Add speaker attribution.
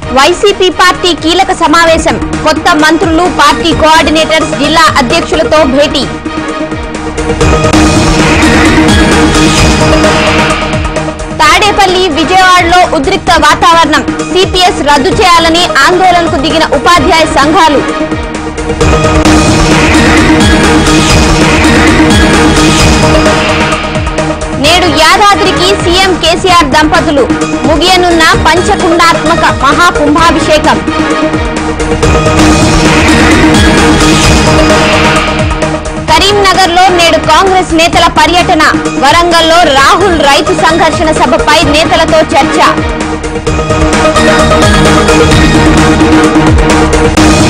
Speaker 1: YCP party కీలక సమావేశం కొత్త మంత్రులు పార్టీ కోఆర్డినేటర్స్ జిల్లా అధ్యక్షులతో భేటీ తాడేపల్లి విజయవాడలో ఉద్రిక్త వాతావరణం సిపిఎస్ రద్దు చేయాలని ఆందోళనకు దిగిన ఉపాధ్యాయ సంఘాలు నేడు యాదాద్రికి సీఎం కేసీఆర్ దంపతులు ముగియనున్న పంచకుండాత్మక మహాకుంభాభిషేకం కరీంనగర్ లో నేడు కాంగ్రెస్ నేతల పర్యటన వరంగల్లో రాహుల్ రైతు సంఘర్షణ సభపై నేతలతో చర్చ